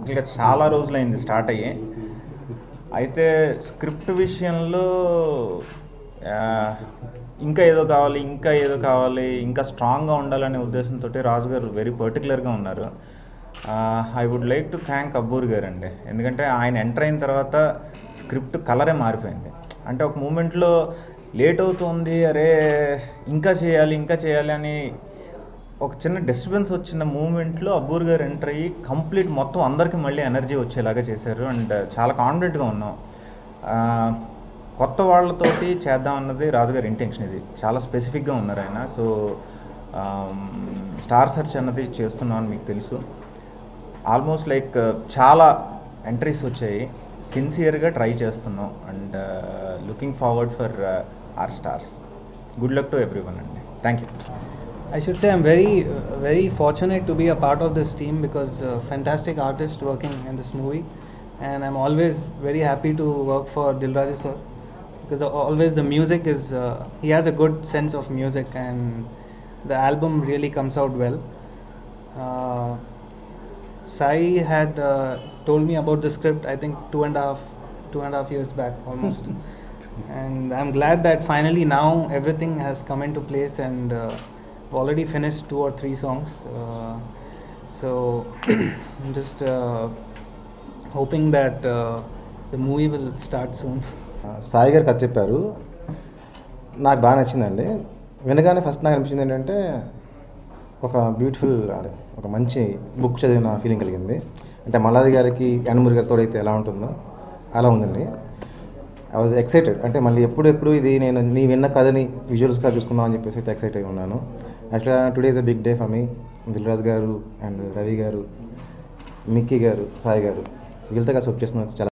ఇంకా చాలా రోజులైంది స్టార్ట్ అయ్యి అయితే స్క్రిప్ట్ విషయంలో ఆ, ఇంకా ఏదో కావాలి ఇంకా ఏదో కావాలి ఇంకా స్ట్రాంగ్గా ఉండాలనే ఉద్దేశంతో రాజు గారు వెరీ పర్టికులర్గా ఉన్నారు I would like to thank Abbur గారు అండి ఎందుకంటే ఆయన ఎంటర్ అయిన తర్వాత స్క్రిప్ట్ కలరే మారిపోయింది అంటే ఒక మూమెంట్లో లేట్ అవుతుంది అరే ఇంకా చేయాలి ఇంకా చేయాలి అని ఒక చిన్న డిస్టర్బెన్స్ వచ్చిన మూమెంట్లో అబ్బూర్ గారు ఎంటర్ అయ్యి కంప్లీట్ మొత్తం అందరికీ మళ్ళీ ఎనర్జీ వచ్చేలాగా చేశారు అండ్ చాలా కాన్ఫిడెంట్గా ఉన్నాం ఆ, కొత్త వాళ్ళతోటి చేద్దాం అన్నది రాజుగారి ఇంటెన్షన్ ఇది చాలా స్పెసిఫిక్గా ఉన్నారు ఆయన సో స్టార్ సెర్చ్ అన్నది చేస్తున్నాం అని మీకు తెలుసు ఆల్మోస్ట్ లైక్ చాలా ఎంట్రీస్ వచ్చాయి సిన్సియర్గా ట్రై చేస్తున్నాం and looking forward for our stars good luck to everyone అండి thank you I should say I'm very, uh, very fortunate to be a part of this team because uh, fantastic artists working in this movie, and I'm always very happy to work for Dilraju sir because always the music is uh, he has a good sense of music and the album really comes out well. Uh, Sai had uh, told me about the script I think two and a half, two and a half years back almost. and I'm glad that finally now everything has come into place and uh, I've already finished two or three songs. Uh, so I'm just uh, hoping that uh, the movie will start soon. Sai గారు కథ చెప్పారు నాకు బాగా నచ్చిందండి వినగానే first నాకు అనిపించింది ఏంటంటే ఒక బ్యూటిఫుల్ అదే ఒక మంచి బుక్ చదివిన ఫీలింగ్ కలిగింది అంటే మల్లాది గారికి యానమూరి గారితో అయితే ఎలా ఉంటుందో అలా ఉందండి ఐ వాజ్ ఎక్సైటెడ్ అంటే మళ్ళీ ఎప్పుడు ఎప్పుడు ఇది నేను నీ విన్న కథని విజువల్స్గా చూసుకుందాం అని చెప్పేసి అయితే ఎక్సైట్ అయి ఉన్నాను అట్లా today is a big day for me Dilraj గారు అండ్ రవి గారు మిక్కీ గారు సాయి గారు వీళ్ళతో కలిసి వర్క్ చేస్తున్నందుకు చాలా